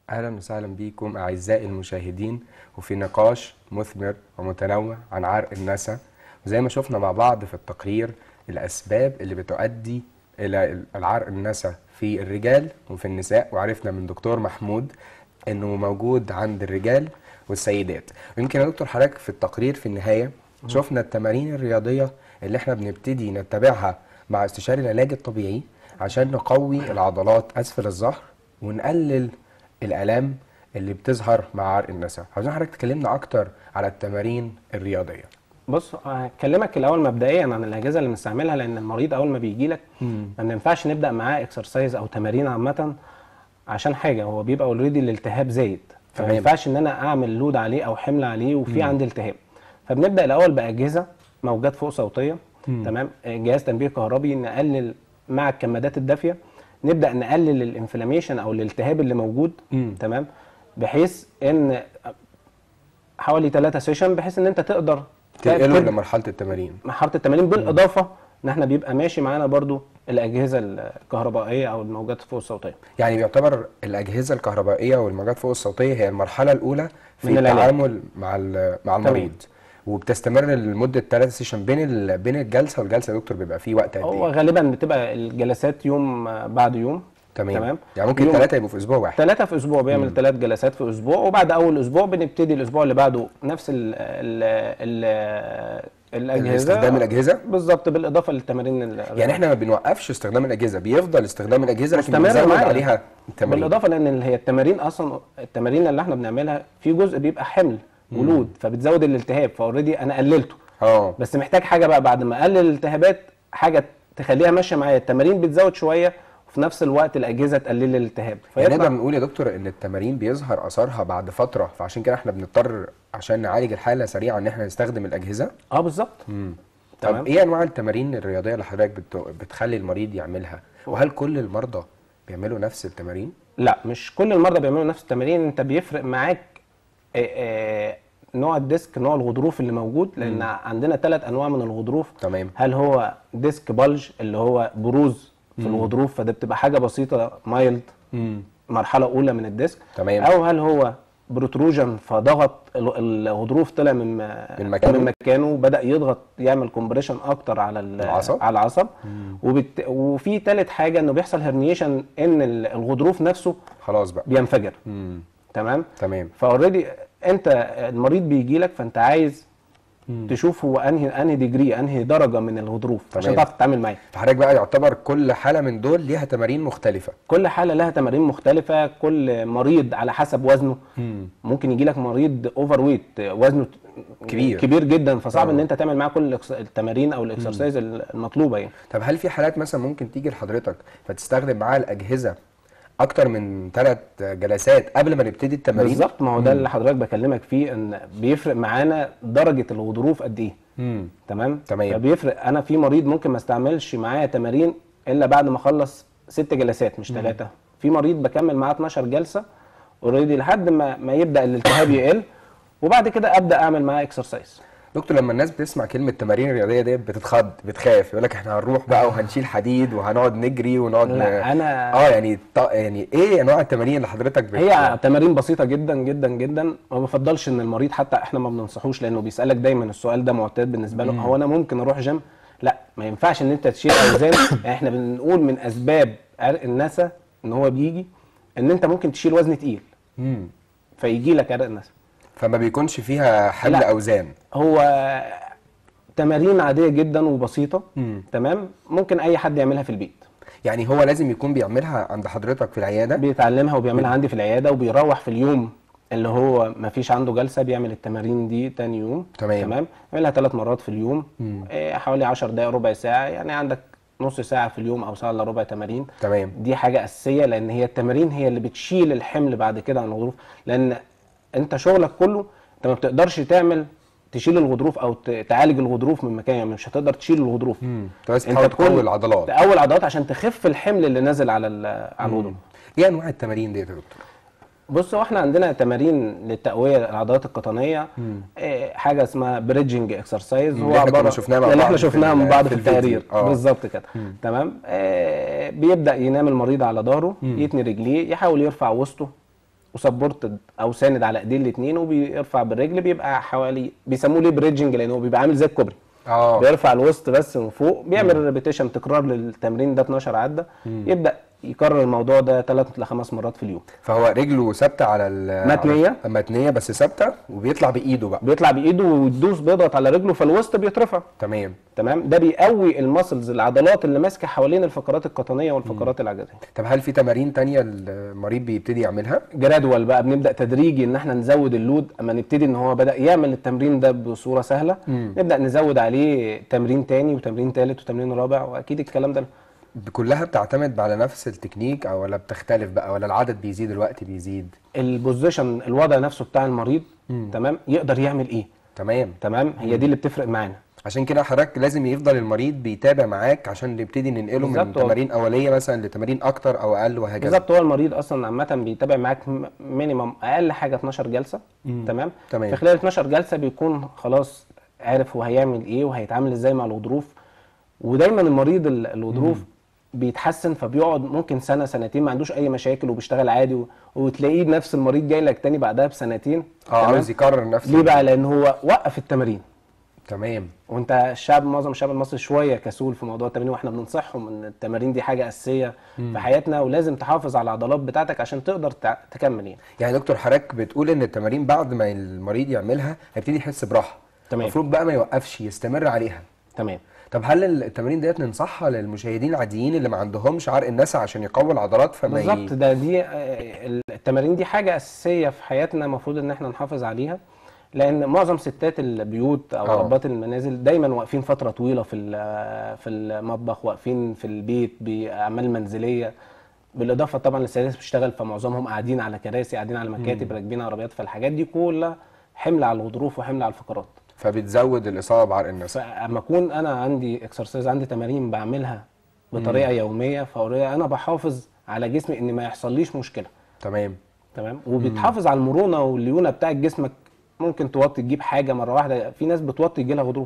أهلا وسهلا بكم أعزائي المشاهدين وفي نقاش مثمر ومتنوع عن عرق النسا وزي ما شفنا مع بعض في التقرير الأسباب اللي بتؤدي إلى العرق النسا في الرجال وفي النساء وعرفنا من دكتور محمود إنه موجود عند الرجال والسيدات ويمكن يا دكتور حضرتك في التقرير في النهاية شفنا التمارين الرياضية اللي احنا بنبتدي نتبعها مع استشاري العلاج الطبيعي عشان نقوي العضلات أسفل الظهر ونقلل الآلام اللي بتظهر مع عرق النسا عاوزين حضرتك تكلمنا أكتر على التمارين الرياضية بص هكلمك الاول مبدئيا عن الاجهزه اللي بنستعملها لان المريض اول ما بيجي لك ما بينفعش نبدا معاه اكسرسايز او تمارين عامه عشان حاجه هو بيبقى اوريدي الالتهاب زايد فما تمام. ينفعش ان انا اعمل لود عليه او حمل عليه وفي عندي التهاب فبنبدا الاول باجهزه موجات فوق صوتيه تمام جهاز تنبيه كهربي نقلل مع الكمادات الدافيه نبدا نقلل الانفلاميشن او الالتهاب اللي موجود مم. تمام بحيث ان حوالي 3 سيشن بحيث ان انت تقدر تنقله تبدأ لمرحلة التمارين مرحله التمارين بالاضافه ان احنا بيبقى ماشي معانا برضو الاجهزه الكهربائيه او الموجات فوق الصوتيه يعني بيعتبر الأجهزة الكهربائية والموجات فوق الصوتية هي المرحلة الأولى في من العلاج. التعامل مع ال- مع المريض وبتستمر لمدة ثلاث سيشن بين ال... بين الجلسة والجلسة يا دكتور بيبقى فيه وقت قد هو إيه؟ غالبا بتبقى الجلسات يوم بعد يوم تمام تمام يعني ممكن يوم- ثلاثة يبقوا في أسبوع واحد ثلاثة في أسبوع بيعمل ثلاث جلسات في أسبوع وبعد أول أسبوع بنبتدي الأسبوع اللي بعده نفس ال ال ال الأجهزة استخدام الأجهزة بالظبط بالإضافة للتمارين ال- يعني احنا ما بنوقفش استخدام الأجهزة بيفضل استخدام الأجهزة لكن مستمر بنزود معايا. عليها التمارين بالإضافة لأن ال- هي التمارين أصلا التمارين اللي احنا بنعملها في جزء بيبقى حمل ولود فبتزود الالتهاب فاوريدي أنا قللته اه بس محتاج حاجه بقى بعد ما اقلل الالتهابات حاجه تخليها ماشيه معايا التمارين بتزود شويه وفي نفس الوقت الاجهزه تقلل الالتهاب يعني فيطلع نقدر نقول يا دكتور ان التمارين بيظهر اثرها بعد فتره فعشان كده احنا بنضطر عشان نعالج الحاله سريعا ان احنا نستخدم الاجهزه اه بالظبط طب تمام. ايه انواع التمارين الرياضيه اللي حضرتك بت... بتخلي المريض يعملها وهل كل المرضى بيعملوا نفس التمارين لا مش كل المرضى بيعملوا نفس التمارين انت بيفرق معاك آه، آه، نوع الديسك نوع الغضروف اللي موجود لان عندنا ثلاث انواع من الغضروف تمام هل هو ديسك بلج اللي هو بروز في الغضروف فده بتبقى حاجه بسيطه مايلد مرحله اولى من الديسك تمام. او هل هو بروتروجن فضغط ال- الغضروف طلع من من مكانه. من مكانه وبدا يضغط يعمل كومبريشن اكتر على ال- العصب؟ على العصب وبت... وفي ثالث حاجه انه بيحصل هرنيشن ان ال- الغضروف نفسه خلاص بقى بينفجر مم. تمام تمام فاوريدي انت المريض بيجي لك فانت عايز تشوف هو انهي انهي ديجري انهي درجه من الغضروف عشان تمام. تعرف تتعامل معاه فحضرتك بقى يعتبر كل حاله من دول ليها تمارين مختلفه كل حاله لها تمارين مختلفه كل مريض على حسب وزنه مم. ممكن يجي لك مريض اوفر ويت وزنه كبير. كبير جدا فصعب آه. ان انت تعمل معاه كل الإكس- التمارين او الاكسرسايز المطلوبه يعني طب هل في حالات مثلا ممكن تيجي لحضرتك فتستخدم معاها الاجهزه اكتر من ثلاث جلسات قبل ما نبتدي التمارين بالظبط ما هو ده اللي حضرتك بكلمك فيه ان بيفرق معانا درجه الغضروف قد ايه مم. تمام تمام. فبيفرق انا في مريض ممكن ما استعملش معاه تمارين الا بعد ما اخلص ست جلسات مش ثلاثه في مريض بكمل معاه 12 جلسه اوريدي لحد ما ما يبدا الالتهاب يقل وبعد كده ابدا اعمل معاه اكسرسايز دكتور لما الناس بتسمع كلمة تمارين رياضية ديت بتتخض بتخاف يقول لك احنا هنروح بقى وهنشيل حديد وهنقعد نجري ونقعد لا، ن- أنا- اه يعني ط... يعني ايه انواع التمارين اللي حضرتك بت... هي تمارين بسيطه جدا جدا جدا ما بفضلش ان المريض حتى احنا ما بننصحوش لانه بيسالك دايما السؤال ده معتاد بالنسبه له هو انا ممكن اروح جيم لا ما ينفعش ان انت تشيل اوزان يعني احنا بنقول من اسباب عرق النسا ان هو بيجي ان انت ممكن تشيل وزن تقيل مم. فيجي لك عرق النسا فما بيكونش فيها حمل لا. اوزان هو تمارين عاديه جدا وبسيطه مم. تمام ممكن اي حد يعملها في البيت يعني هو لازم يكون بيعملها عند حضرتك في العيادة بيتعلمها وبيعملها عندي في العياده وبيروح في اليوم اللي هو ما فيش عنده جلسه بيعمل التمارين دي تاني يوم تمام. تمام يعملها ثلاث مرات في اليوم مم. إيه حوالي 10 دقائق ربع ساعه يعني عندك نص ساعه في اليوم او ساعه الا ربع تمارين تمام دي حاجه اساسيه لان هي التمارين هي اللي بتشيل الحمل بعد كده عن الغضروف لان انت شغلك كله انت ما بتقدرش تعمل تشيل الغضروف او ت- تعالج الغضروف من مكان يعني مش هتقدر تشيل الغضروف مم. انت بس انت تحاول تكون تقوي العضلات تقوي العضلات عشان تخف الحمل اللي نازل على ال- على الغضروف ايه انواع التمارين ديت يا دكتور بص هو احنا عندنا تمارين للتقويه العضلات القطنيه إيه، حاجه اسمها بريدجنج اكسرسايز مم، هو اللي احنا كنا عباره شفناها مع اللي بعض احنا في شفناها ال- من بعض في في الفيديو. التقرير آه. بالظبط كده تمام إيه، بيبدا ينام المريض على ظهره يتني رجليه يحاول يرفع وسطه وسبورتد او ساند على ايديه الاثنين وبيرفع بالرجل بيبقى حوالي بيسموه ليه بريدجنج لان هو بيبقى عامل زي الكوبري اه بيرفع الوسط بس من فوق بيعمل ريبيتيشن تكرار للتمرين ده 12 عده يبدا يكرر الموضوع ده ثلاث لخمس مرات في اليوم فهو رجله ثابته على ال متنية. على- متنيه بس ثابته وبيطلع بايده بقى بيطلع بايده ويدوس بيضغط على رجله فالوسط بيترفع تمام تمام ده بيقوي المسلز العضلات اللي ماسكه حوالين الفقرات القطنيه والفقرات العجزيه طب هل في تمارين تانية المريض بيبتدي يعملها جرادوال بقى بنبدا تدريجي ان احنا نزود اللود اما نبتدي ان هو بدا يعمل التمرين ده بصوره سهله نبدا نزود عليه تمرين تاني وتمرين تالت وتمرين رابع واكيد الكلام ده كلها بتعتمد على نفس التكنيك او ولا بتختلف بقى ولا العدد بيزيد الوقت بيزيد البوزيشن الوضع نفسه بتاع المريض تمام يقدر يعمل ايه تمام تمام هي دي اللي بتفرق معانا عشان كده حضرتك لازم يفضل المريض بيتابع معاك عشان نبتدي ننقله من بالظبط، هو- تمارين اوليه مثلا لتمارين اكتر او اقل وهكذا بالظبط هو المريض اصلا عامه بيتابع معاك مينيمم اقل حاجه 12 جلسه تمام تمام. في خلال 12 جلسه بيكون خلاص عارف هو هيعمل ايه وهيتعامل ازاي مع الغضروف ودايما المريض ال- الغضروف بيتحسن فبيقعد ممكن سنه سنتين ما عندوش اي مشاكل وبيشتغل عادي و... وتلاقيه نفس المريض جاي لك تاني بعدها بسنتين اه تمام؟ عاوز يكرر نفس ليه بقى لان هو وقف التمارين تمام وانت الشعب معظم الشعب المصري شويه كسول في موضوع التمارين واحنا بننصحهم ان التمارين دي حاجه اساسيه في حياتنا ولازم تحافظ على العضلات بتاعتك عشان تقدر تع- تكمل يعني يعني دكتور حضرتك بتقول ان التمارين بعد ما المريض يعملها هيبتدي يحس براحه تمام. المفروض بقى ما يوقفش يستمر عليها تمام طب هل التمارين ديت ننصحها للمشاهدين العاديين اللي ما عندهمش عرق النسا عشان يقوي العضلات فما بالظبط ي... ده دي آه، التمارين دي حاجه اساسيه في حياتنا المفروض ان احنا نحافظ عليها لان معظم ستات البيوت او اه. ربات المنازل دايما واقفين فتره طويله في ال- في المطبخ واقفين في البيت باعمال منزليه بالاضافه طبعا للسيدات بتشتغل فمعظمهم قاعدين على كراسي قاعدين على مكاتب راكبين عربيات فالحاجات دي كلها حمل على الغضروف وحمل على الفقرات فبتزود الاصابه بعرق النسا فاما اكون انا عندي اكسرسايز عندي تمارين بعملها بطريقه يوميه فوريه انا بحافظ على جسمي ان ما يحصليش مشكله تمام تمام وبتحافظ على المرونه والليونه بتاعت جسمك ممكن توطي تجيب حاجه مره واحده في ناس بتوطي يجي لها غضروف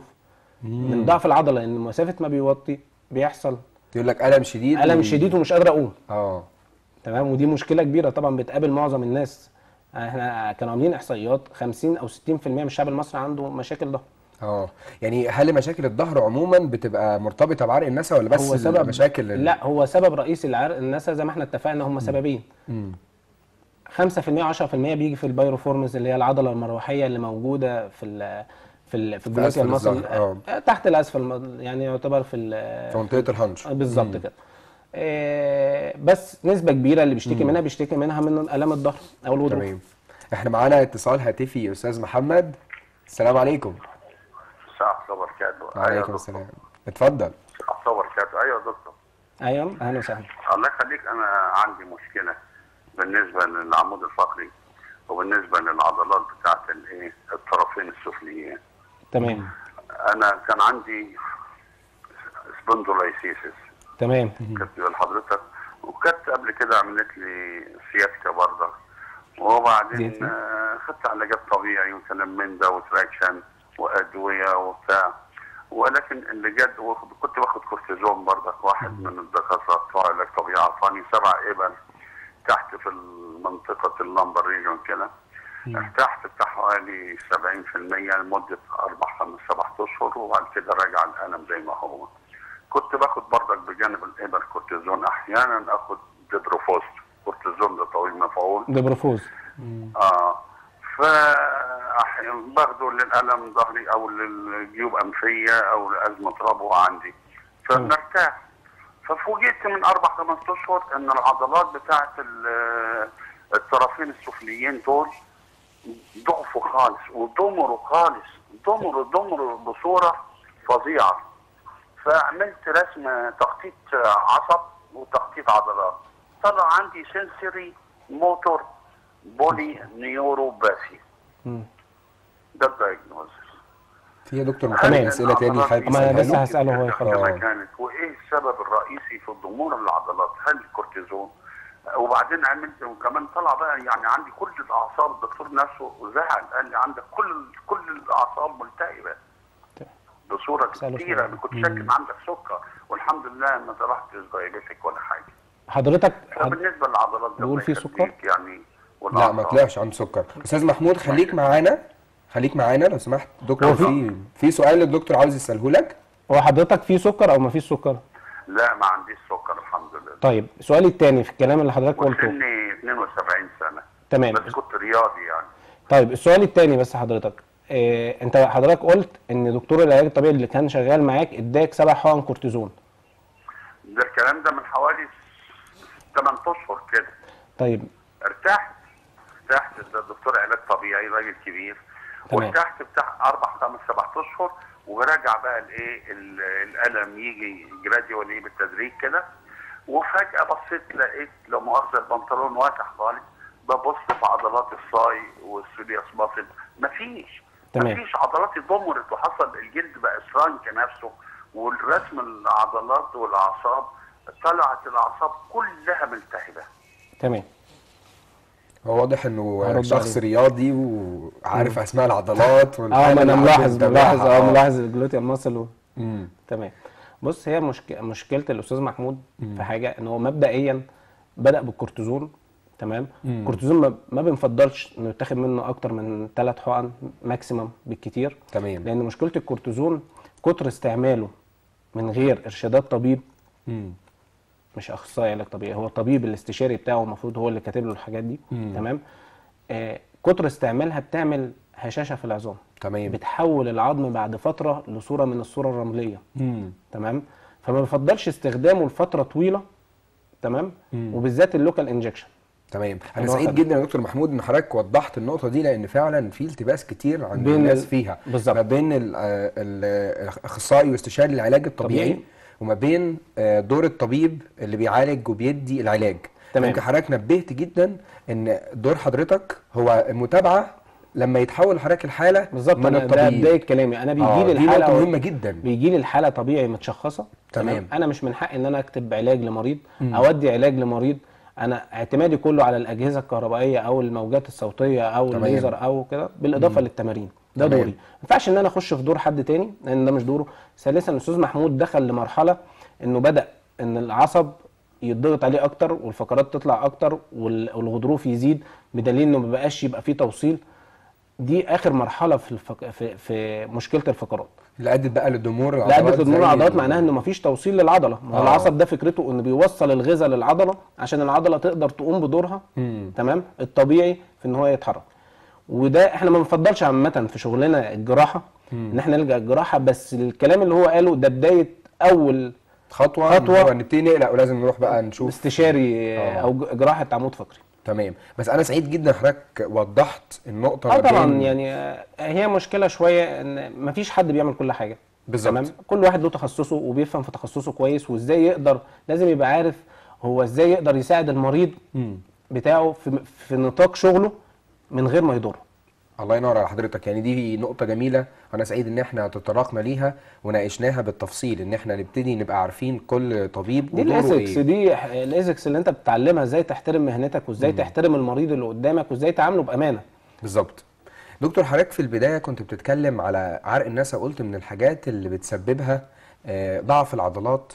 من ضعف العضله لان مسافه ما بيوطي بيحصل يقول لك الم شديد الم و- شديد ومش قادر اقوم اه تمام ودي مشكله كبيره طبعا بتقابل معظم الناس احنا كانوا عاملين احصائيات 50 او 60% من الشعب المصري عنده مشاكل ضغط اه يعني هل مشاكل الظهر عموما بتبقى مرتبطه بعرق النسا ولا بس هو سبب مشاكل ال- لا هو سبب رئيسي لعرق النسا زي ما احنا اتفقنا هم سببين مم. 5% 10% بيجي في البايروفورمز اللي هي العضله المروحيه اللي موجوده في ال في ال في الجلوتيا أسفل المصل الظهر، آه، تحت الاسفل م- يعني يعتبر في ال- في منطقه الهنش آه، بالظبط كده آه، بس نسبه كبيره اللي بيشتكي منها بيشتكي منها من الام الظهر او الغضروف تمام احنا معانا اتصال هاتفي استاذ محمد السلام عليكم الساعة الله وبركاته وعليكم السلام اتفضل السلام الله وبركاته أيوة يا دكتور ايوه اهلا وسهلا الله يخليك أنا عندي مشكلة بالنسبة للعمود الفقري وبالنسبة للعضلات بتاعت الإيه الطرفين السفليين تمام أنا كان عندي سبوندولايسيسس تمام كنت بقول لحضرتك وكانت قبل كده عملت لي سياسكا برضه وبعدين ديتي. آه، خدت علاجات طبيعي وكلام من ده وتراكشن وادويه وبتاع ولكن اللي جد واخد- كنت باخد كورتيزون برضك واحد من الدكاتره بتوع علاج طبيعي عطاني سبع ابل تحت في منطقه اللمبر ريجون كده ارتحت بتاع حوالي 70% لمده اربع خمس سبع اشهر وبعد كده رجع الالم زي ما هو كنت باخد برضك بجانب الابر كورتيزون احيانا اخد ديبروفوست كورتيزون ده طويل مفعول دبروفوز اه ف أحيانا باخده للالم ظهري او للجيوب انفيه او لازمه ربو عندي فبنرتاح ففوجئت من اربع خمس اشهر ان العضلات بتاعت ال- الطرفين السفليين دول ضعفوا خالص ودمروا خالص دمروا دمروا بصوره فظيعه فعملت رسم تخطيط عصب وتخطيط عضلات طلع عندي سنسوري موتور بولي نيوروباثي ده الدايجنوزس في يا دكتور محمد تمام. اسئله تاني حضرتك ما أنا تسألها لسه له؟ هسأله هو يخلص. كما آه. كانت وايه السبب الرئيسي في ضمور العضلات هل الكورتيزون وبعدين عملت وكمان طلع بقى يعني عندي كل الاعصاب الدكتور نفسه زعل قال لي عندك كل كل الاعصاب ملتهبه بصوره سأله كتيره سؤال. انا كنت شاك ان عندك سكر والحمد لله ما طلعتش دايابيتك ولا حاجه حضرتك حض... فبالنسبه للعضلات ده بيقول الله في يخليك سكر؟ يعني لا ما والأعصاب. طلعش عنده سكر استاذ محمود خليك معانا خليك معانا لو سمحت دكتور هو في- في في سؤال الدكتور عاوز يساله لك هو حضرتك في سكر او ما فيش سكر لا ما عنديش سكر الحمد لله طيب سؤالي التاني في الكلام اللي حضرتك قلته وسني 72 سنه تمام بس كنت رياضي يعني طيب السؤال التاني بس حضرتك إيه انت حضرتك قلت ان دكتور العلاج الطبيعي اللي كان شغال معاك اداك سبع حقن كورتيزون ده الكلام ده من حوالي 8 اشهر كده طيب ارتحت ارتحت ده دكتور علاج طبيعي راجل كبير تمام. وارتحت بتاع اربع خمس سبع اشهر وراجع بقى الايه ال- الالم يجي جراديولي بالتدريج كده وفجاه بصيت لقيت لو مؤاخذه البنطلون واسع خالص ببص في عضلات الصاي والسولياس ماسل مفيش تمام. مفيش عضلاتي ضمرت وحصل الجلد بقى شرانك نفسه والرسم العضلات والاعصاب طلعت الاعصاب كلها ملتهبه تمام هو واضح انه هرد شخص عليه. رياضي وعارف اسماء العضلات اه والحالة ما انا اللي ملاحظ عنده ملاحظ متابعها. اه ملاحظ الجلوتيال ماسل و... مم. تمام بص هي مشك... مشكله الاستاذ محمود في حاجه ان هو مبدئيا بدا بالكورتيزون تمام الكورتيزون ما, ما بنفضلش انه يتاخد منه اكتر من ثلاث حقن ماكسيمم بالكتير تمام لان مشكله الكورتيزون كتر استعماله من غير ارشادات طبيب مم. مش اخصائي علاج طبيعي هو الطبيب الاستشاري بتاعه المفروض هو اللي كاتب له الحاجات دي مم. تمام آه كتر استعمالها بتعمل هشاشه في العظام تمام بتحول العظم بعد فتره لصوره من الصوره الرمليه مم. تمام فما بفضلش استخدامه لفتره طويله تمام مم. وبالذات اللوكال انجكشن تمام انا اللي هو سعيد خد- جدا يا دكتور محمود ان حضرتك وضحت النقطه دي لان فعلا في التباس كتير عند بين الناس ال- فيها بالظبط. ما بين ال- آه، ال- الاخصائي واستشاري العلاج الطبيعي طبيعي. وما بين آه، دور الطبيب اللي بيعالج وبيدي العلاج تمام. يمكن حضرتك نبهت جدا ان دور حضرتك هو المتابعه لما يتحول حضرتك الحاله بالظبط من أنا ده الطبيب بدايه كلامي انا بيجي آه، لي دي الحاله نقطه مهمه جدا بيجي لي الحاله طبيعي متشخصه تمام. انا مش من حقي ان انا اكتب علاج لمريض او ادي علاج لمريض انا اعتمادي كله على الاجهزه الكهربائيه او الموجات الصوتيه او تمام. الليزر او كده بالاضافه للتمارين ده تمام. دوري ما ينفعش ان انا اخش في دور حد تاني لان ده مش دوره ثالثا الاستاذ محمود دخل لمرحله انه بدا ان العصب يتضغط عليه اكتر والفقرات تطلع اكتر وال- والغضروف يزيد بدليل انه ما بقاش يبقى فيه توصيل دي اخر مرحله في الفق... في, في مشكله الفقرات اللي ادت بقى لضمور لا العضلات ادت لضمور زي العضلات ال- معناها انه مفيش توصيل للعضله ما هو آه. العصب ده فكرته انه بيوصل الغذاء للعضله عشان العضله تقدر تقوم بدورها مم. تمام الطبيعي في ان هو يتحرك وده احنا ما بنفضلش عامه في شغلنا الجراحه ان احنا نلجا الجراحه بس الكلام اللي هو قاله ده بدايه اول خطوه خطوة. خطوه نبتدي نقلق ولازم نروح بقى نشوف استشاري آه. او ج- جراحه عمود فقري تمام بس انا سعيد جدا حضرتك وضحت النقطه اه ما طبعا بين- يعني آه، هي مشكله شويه ان مفيش حد بيعمل كل حاجه بالظبط. تمام كل واحد له تخصصه وبيفهم في تخصصه كويس وازاي يقدر لازم يبقى عارف هو ازاي يقدر يساعد المريض مم. بتاعه في في نطاق شغله من غير ما يضره الله ينور على حضرتك يعني دي نقطة جميلة وأنا سعيد إن إحنا تطرقنا ليها وناقشناها بالتفصيل إن إحنا نبتدي نبقى عارفين كل طبيب دي ودوره الايثكس إيه دي ح- الايثكس اللي انت بتتعلمها ازاي تحترم مهنتك وازاي تحترم المريض اللي قدامك وازاي تعامله بامانه بالظبط دكتور حضرتك في البداية كنت بتتكلم على عرق النسا وقلت من الحاجات اللي بتسببها آه، ضعف العضلات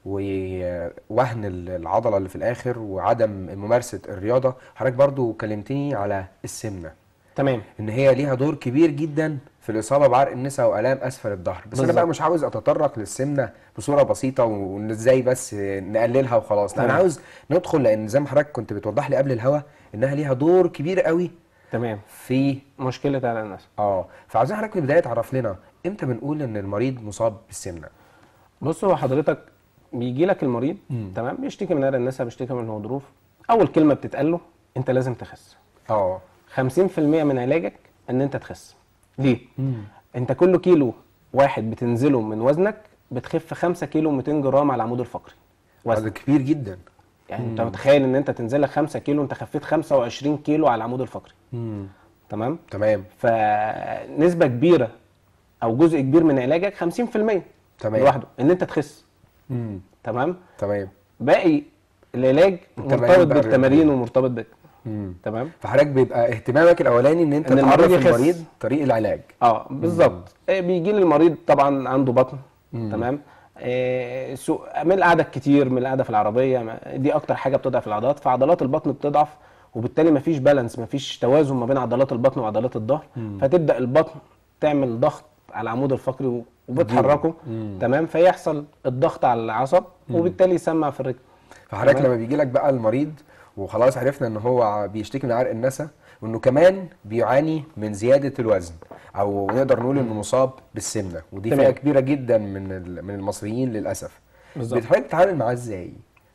ووهن ال- العضلة اللي في الآخر وعدم ممارسة الرياضة حضرتك برضو كلمتني على السمنة تمام ان هي ليها دور كبير جدا في الاصابه بعرق النساء والام اسفل الظهر بس انا بالظبط. بقى مش عاوز اتطرق للسمنه بصوره بسيطه وان ازاي بس نقللها وخلاص لا انا تمام. عاوز ندخل لان زي ما حضرتك كنت بتوضح لي قبل الهوا انها ليها دور كبير قوي تمام في مشكله على الناس اه فعاوزين حضرتك من البدايه تعرف لنا امتى بنقول ان المريض مصاب بالسمنه بص هو حضرتك بيجي لك المريض مم. تمام بيشتكي من عرق النسا بيشتكي من الغضروف اول كلمه بتتقال له انت لازم تخس اه 50% من علاجك ان انت تخس ليه انت كل كيلو واحد بتنزله من وزنك بتخف 5 كيلو 200 جرام على العمود الفقري هذا وزن كبير جدا يعني انت متخيل ان انت تنزل لك 5 كيلو انت خفيت 25 كيلو على العمود الفقري مم. تمام تمام فنسبه كبيره او جزء كبير من علاجك 50% تمام. لوحده ان انت تخس مم. تمام تمام باقي العلاج التمارين مرتبط بقى بالتمارين الرياضية. ومرتبط بك مم. تمام فحضرتك بيبقى اهتمامك الاولاني ان انت إن المريض تعرف يخس. المريض طريق العلاج اه بالظبط آه، بيجي لي المريض طبعا عنده بطن تمام آه، سوء من القعده كتير من القعده في العربيه ما- دي اكتر حاجه بتضعف العضلات فعضلات البطن بتضعف وبالتالي مفيش بالانس مفيش توازن ما بين عضلات البطن وعضلات الظهر فتبدا البطن تعمل ضغط على العمود الفقري و- وبتحركه تمام فيحصل الضغط على العصب وبالتالي يسمع في الرجل فحضرتك تمام. لما بيجي لك بقى المريض وخلاص عرفنا ان هو بيشتكي من عرق النسا وانه كمان بيعاني من زياده الوزن او نقدر نقول انه مصاب بالسمنه ودي تمام. فئه كبيره جدا من ال- من المصريين للاسف بالظبط. بتحاول تتعامل معاه ازاي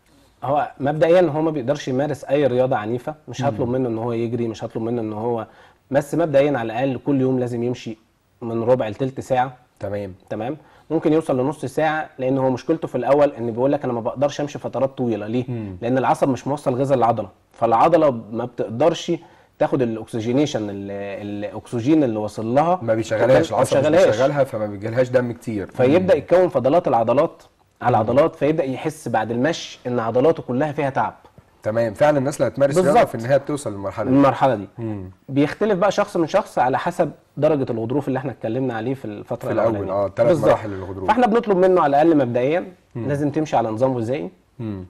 هو مبدئيا هو ما بيقدرش يمارس اي رياضه عنيفه مش هطلب منه ان هو يجري مش هطلب منه ان هو بس مبدئيا على الاقل كل يوم لازم يمشي من ربع لتلت ساعه تمام تمام ممكن يوصل لنص ساعه لان هو مشكلته في الاول ان بيقول لك انا ما بقدرش امشي فترات طويله ليه لان العصب مش موصل غذاء للعضله فالعضله ما بتقدرش تاخد الاكسجينيشن ال- الاكسجين اللي وصل لها ما بيشغلهاش ما العصب مش بيشغلهاش. بيشغلها فما بيجيلهاش دم كتير فيبدا يتكون فضلات العضلات على العضلات فيبدا يحس بعد المشي ان عضلاته كلها فيها تعب تمام فعلا الناس اللي هتمارس رياضه بالظبط. في النهايه بتوصل للمرحله دي المرحله دي مم. بيختلف بقى شخص من شخص على حسب درجه الغضروف اللي احنا اتكلمنا عليه في الفتره في الأول، الأولانية. آه، تلات بالظبط. مراحل للغضروف. فاحنا بنطلب منه على الاقل مبدئيا لازم تمشي على نظام غذائي مم.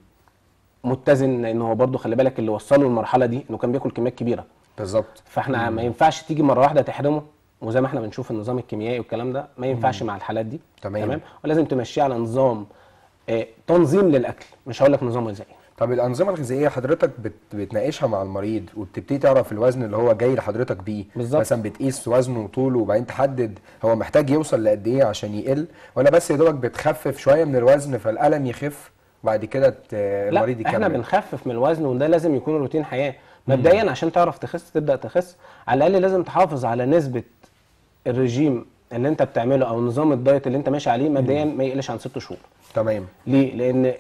متزن لان هو برضو خلي بالك اللي وصله المرحله دي انه كان بياكل كميات كبيره بالظبط فاحنا ما ينفعش تيجي مره واحده تحرمه وزي ما احنا بنشوف النظام الكيميائي والكلام ده ما ينفعش مع الحالات دي تمام. تمام ولازم تمشيه على نظام آه، تنظيم للاكل مش هقول لك نظام غذائي طب الانظمه الغذائيه حضرتك بت... بتناقشها مع المريض وبتبتدي تعرف الوزن اللي هو جاي لحضرتك بيه بالظبط. مثلا بتقيس وزنه وطوله وبعدين تحدد هو محتاج يوصل لقد ايه عشان يقل ولا بس يا دوبك بتخفف شويه من الوزن فالالم يخف وبعد كده ت... المريض لا يكمل احنا بنخفف من الوزن وده لازم يكون روتين حياه مبدئيا عشان تعرف تخس تبدا تخس على الاقل لازم تحافظ على نسبه الرجيم اللي انت بتعمله او نظام الدايت اللي انت ماشي عليه مبدئيا ما يقلش عن ست شهور تمام ليه لان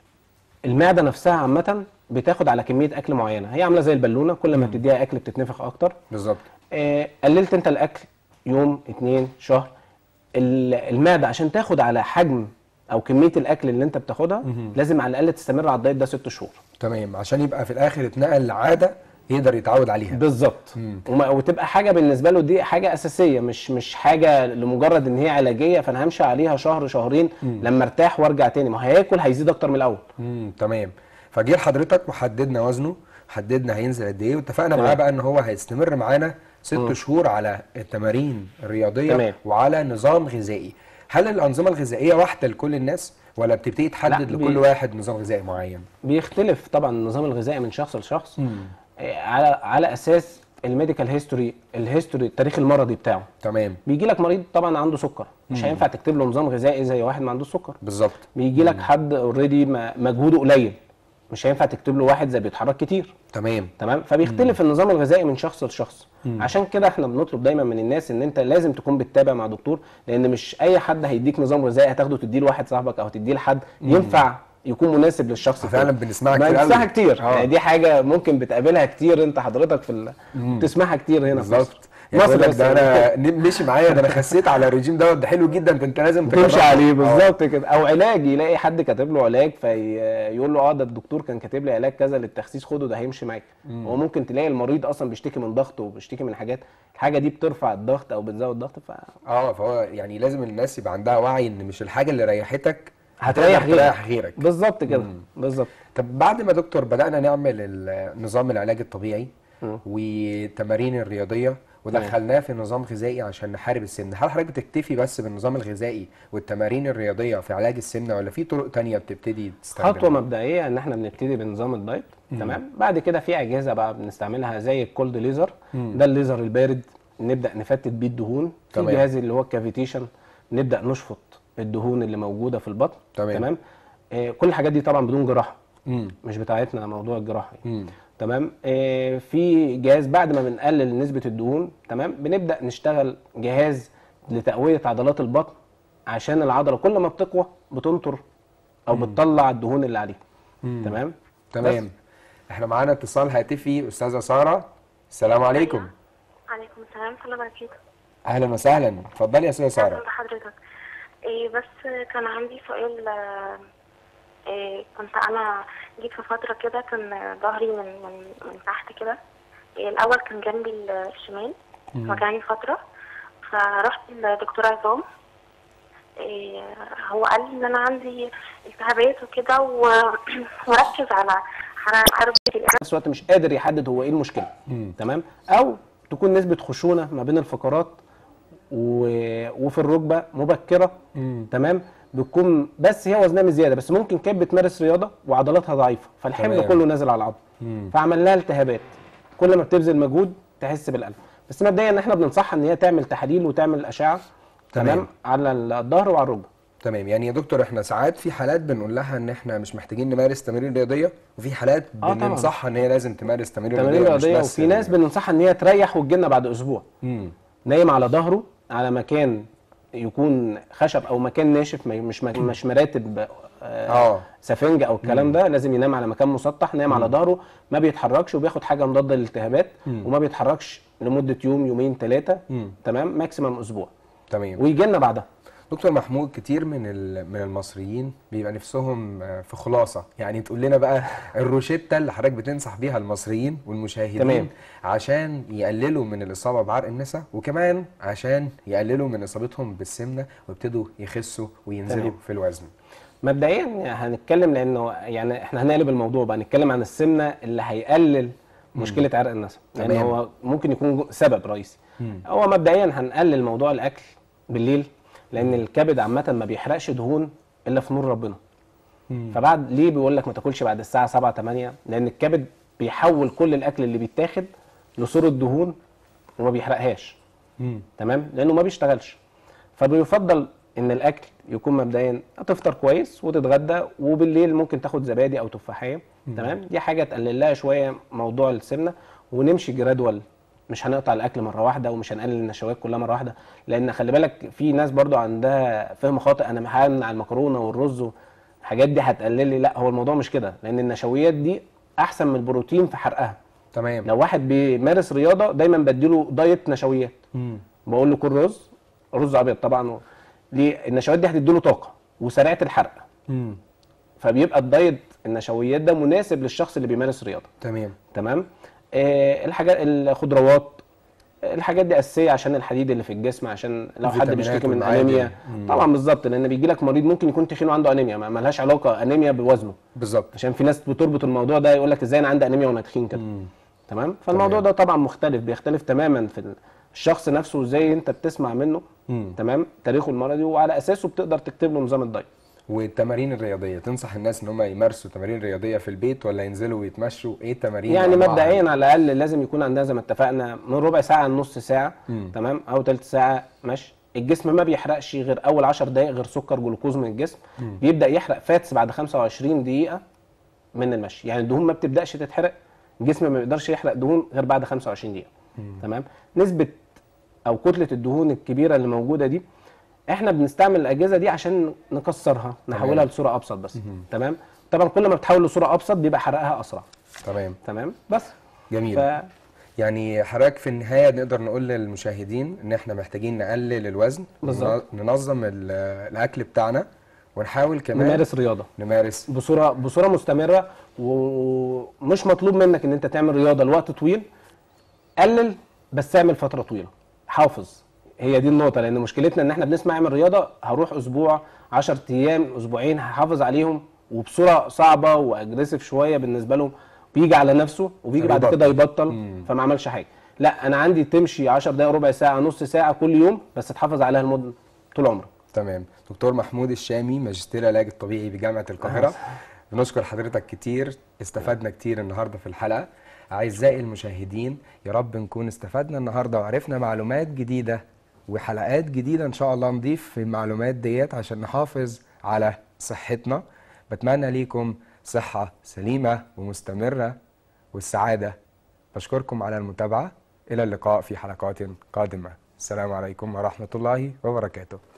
المعده نفسها عامه بتاخد على كميه اكل معينه هي عامله زي البالونه كل ما بتديها اكل بتتنفخ اكتر بالظبط آه، قللت انت الاكل يوم اتنين شهر ال- المعده عشان تاخد على حجم او كميه الاكل اللي انت بتاخدها لازم على الاقل تستمر على الدايت ده ست شهور تمام عشان يبقى في الاخر اتنقل لعاده يقدر يتعود عليها بالظبط وما- وتبقى حاجه بالنسبه له دي حاجه اساسيه مش مش حاجه لمجرد ان هي علاجيه فانا همشي عليها شهر شهرين لما ارتاح وارجع تاني ما هياكل هيزيد اكتر من الاول امم تمام فجه لحضرتك وحددنا وزنه حددنا هينزل قد ايه واتفقنا تمام. معاه بقى ان هو هيستمر معانا ست شهور على التمارين الرياضيه تمام. وعلى نظام غذائي هل الانظمه الغذائيه واحده لكل الناس ولا بتبتدي تحدد لا، لكل بي- واحد نظام غذائي معين بيختلف طبعا النظام الغذائي من شخص لشخص آه، على على اساس الميديكال هيستوري الهيستوري التاريخ المرضي بتاعه تمام بيجي لك مريض طبعا عنده سكر مش هينفع تكتب له نظام غذائي زي واحد ما عندوش سكر بالظبط بيجي لك حد اوريدي مجهوده قليل مش هينفع تكتب له واحد زي بيتحرك كتير تمام تمام فبيختلف النظام الغذائي من شخص لشخص عشان كده احنا بنطلب دايما من الناس ان انت لازم تكون بتتابع مع دكتور لان مش اي حد هيديك نظام غذائي هتاخده تديه لواحد صاحبك او تديه لحد ينفع يكون مناسب للشخص فعلا التاني. بنسمعها ما كتير بنسمعها قوي. كتير آه. يعني دي حاجه ممكن بتقابلها كتير انت حضرتك في ال... بتسمعها كتير هنا في مصر بالظبط يعني يقول لك بس ده انا ن- مشي معايا ده انا خسيت على الرجيم دوت ده حلو جدا ده انت لازم تمشي تجربه. عليه آه. بالظبط كده او علاج يلاقي حد كاتب له علاج فيقول له اه ده الدكتور كان كاتب لي علاج كذا للتخسيس خده ده هيمشي معاك هو ممكن تلاقي المريض اصلا بيشتكي من ضغط وبيشتكي من حاجات الحاجه دي بترفع الضغط او بتزود الضغط ف اه فهو يعني لازم الناس يبقى عندها وعي ان مش الحاجه اللي ريحتك هتريح هتقدر غيرك تريح غيرك بالظبط كده بالظبط طب بعد ما دكتور بدأنا نعمل ال- نظام العلاج الطبيعي والتمارين الرياضية ودخلناه في نظام غذائي عشان نحارب السمنة هل حضرتك بتكتفي بس بالنظام الغذائي والتمارين الرياضية في علاج السمنة ولا في طرق تانية بتبتدي تستخدمها؟ خطوه مبدئيه ان احنا بنبتدي بنظام الدايت تمام بعد كده في اجهزه بقى بنستعملها زي الكولد ليزر ده الليزر البارد نبدا نفتت بيه الدهون في تمام. جهاز اللي هو الكافيتيشن نبدا نشفط الدهون اللي موجوده في البطن تمام. تمام آه كل الحاجات دي طبعا بدون جراحه مم. مش بتاعتنا موضوع الجراحه مم. تمام آه في جهاز بعد ما بنقلل نسبه الدهون تمام بنبدا نشتغل جهاز لتقويه عضلات البطن عشان العضله كل ما بتقوى بتنطر او بتطلع الدهون اللي عليها تمام تمام بس. احنا معانا اتصال هاتفي أستاذة سارة السلام عليكم عليكم السلام ورحمة الله وبركاته أهلا وسهلا اتفضلي يا أستاذة أهلا سارة بحضرتك إيه بس كان عندي سؤال آه، إيه كنت أنا جيت في فترة كده كان ظهري من من من تحت كده إيه الأول كان جنبي الشمال وجعني فترة فرحت لدكتور عظام إيه هو قال لي إن أنا عندي التهابات وكده و- وركز على انا اربط في نفس الوقت مش قادر يحدد هو ايه المشكله تمام او تكون نسبه خشونه ما بين الفقرات و... وفي الركبه مبكره تمام بتكون بس هي وزنها زياده بس ممكن كانت بتمارس رياضه وعضلاتها ضعيفه فالحمل تمام. كله نازل على العظم فعمل لها التهابات كل ما بتبذل مجهود تحس بالالم بس مبدئيا احنا بننصحها ان هي تعمل تحاليل وتعمل اشعه تمام. تمام على الظهر وعلى الركبه تمام يعني يا دكتور احنا ساعات في حالات بنقول لها ان احنا مش محتاجين نمارس تمارين رياضيه وفي حالات آه طبعاً. بننصحها ان هي لازم تمارس تمارين تمارين رياضيه مش رياضيه بس وفي ناس بننصحها ان هي تريح وتجيلنا بعد اسبوع مم. نايم على ظهره على مكان يكون خشب او مكان ناشف ما- مش مش مراتب آه. آه سفنج او الكلام ده لازم ينام على مكان مسطح نايم على ظهره ما بيتحركش وبياخد حاجه مضاده للالتهابات وما بيتحركش لمده يوم يومين ثلاثه تمام ماكسيمم اسبوع تمام ويجي لنا بعدها دكتور محمود كتير من ال- من المصريين بيبقى نفسهم آه، في خلاصه يعني تقول لنا بقى الروشته اللي حضرتك بتنصح بيها المصريين والمشاهدين تمام. عشان يقللوا من الاصابه بعرق النساء وكمان عشان يقللوا من اصابتهم بالسمنه ويبتدوا يخسوا وينزلوا تمام. في الوزن مبدئيا هنتكلم لانه يعني احنا هنقلب الموضوع بقى نتكلم عن السمنه اللي هيقلل مشكله عرق النسا لان تمام. هو ممكن يكون جو- سبب رئيسي هو مبدئيا هنقلل موضوع الاكل بالليل لان الكبد عامه ما بيحرقش دهون الا في نور ربنا فبعد ليه بيقول لك ما تاكلش بعد الساعه 7 8 لان الكبد بيحول كل الاكل اللي بيتاخد لصوره دهون وما بيحرقهاش تمام لانه ما بيشتغلش فبيفضل ان الاكل يكون مبدئيا تفطر كويس وتتغدى وبالليل ممكن تاخد زبادي او تفاحيه تمام دي حاجه تقلل لها شويه موضوع السمنه ونمشي جرادوال مش هنقطع الاكل مره واحده ومش هنقلل النشويات كلها مره واحده لان خلي بالك في ناس برضو عندها فهم خاطئ انا همنع المكرونه والرز الحاجات دي هتقلل لي لا هو الموضوع مش كده لان النشويات دي احسن من البروتين في حرقها تمام لو واحد بيمارس رياضه دايما بديله دايت نشويات بقول له كل رز رز ابيض طبعا و... ليه النشويات دي هتديله طاقه وسريعه الحرق مم. فبيبقى الدايت النشويات ده مناسب للشخص اللي بيمارس رياضه تمام تمام آه الحاجات الخضروات الحاجات دي اساسيه عشان الحديد اللي في الجسم عشان لو حد الفيتامينات بيشتكي من والمعادن. انيميا مم. طبعا بالظبط لان بيجي لك مريض ممكن يكون تخين وعنده انيميا ما ما لهاش علاقه انيميا بوزنه بالظبط عشان في ناس بتربط الموضوع ده يقول لك ازاي انا عندي انيميا وانا تخين كده تمام فالموضوع تمام. ده طبعا مختلف بيختلف تماما في الشخص نفسه ازاي انت بتسمع منه مم. تمام تاريخه المرضي وعلى اساسه بتقدر تكتب له نظام الدايت والتمارين الرياضيه تنصح الناس ان هم يمارسوا تمارين رياضيه في البيت ولا ينزلوا ويتمشوا ايه التمارين يعني أنواعها؟ مبدئيا على الاقل لازم يكون عندها زي ما اتفقنا من ربع ساعه لنص ساعه مم. تمام او ثلث ساعه ماشي الجسم ما بيحرقش غير اول 10 دقائق غير سكر جلوكوز من الجسم بيبدا يحرق فاتس بعد 25 دقيقه من المشي يعني الدهون ما بتبداش تتحرق الجسم ما بيقدرش يحرق دهون غير بعد 25 دقيقه تمام نسبه او كتله الدهون الكبيره اللي موجوده دي احنا بنستعمل الاجهزه دي عشان نكسرها نحولها لصوره ابسط بس تمام طبعا كل ما بتحول لصوره ابسط بيبقى حرقها اسرع تمام تمام بس جميل ف... يعني حضرتك في النهايه نقدر نقول للمشاهدين ان احنا محتاجين نقلل الوزن بالظبط. ننظم ال- الاكل بتاعنا ونحاول كمان نمارس رياضه نمارس بصوره بصوره مستمره ومش مطلوب منك ان انت تعمل رياضه لوقت طويل قلل بس اعمل فتره طويله حافظ هي دي النقطه لان مشكلتنا ان احنا بنسمع اعمل رياضه هروح اسبوع 10 ايام اسبوعين هحافظ عليهم وبصوره صعبه واجريسيف شويه بالنسبه له بيجي على نفسه وبيجي بعد هيبطل. كده يبطل مم. فما عملش حاجه لا انا عندي تمشي 10 دقائق ربع ساعه نص ساعه كل يوم بس تحافظ عليها لمده طول عمرك تمام دكتور محمود الشامي ماجستير العلاج الطبيعي بجامعه القاهره بنشكر حضرتك كتير استفدنا كتير النهارده في الحلقه اعزائي المشاهدين يا رب نكون استفدنا النهارده وعرفنا معلومات جديده وحلقات جديده ان شاء الله نضيف في المعلومات ديت عشان نحافظ على صحتنا بتمنى ليكم صحه سليمه ومستمره والسعاده بشكركم على المتابعه الى اللقاء في حلقات قادمه السلام عليكم ورحمه الله وبركاته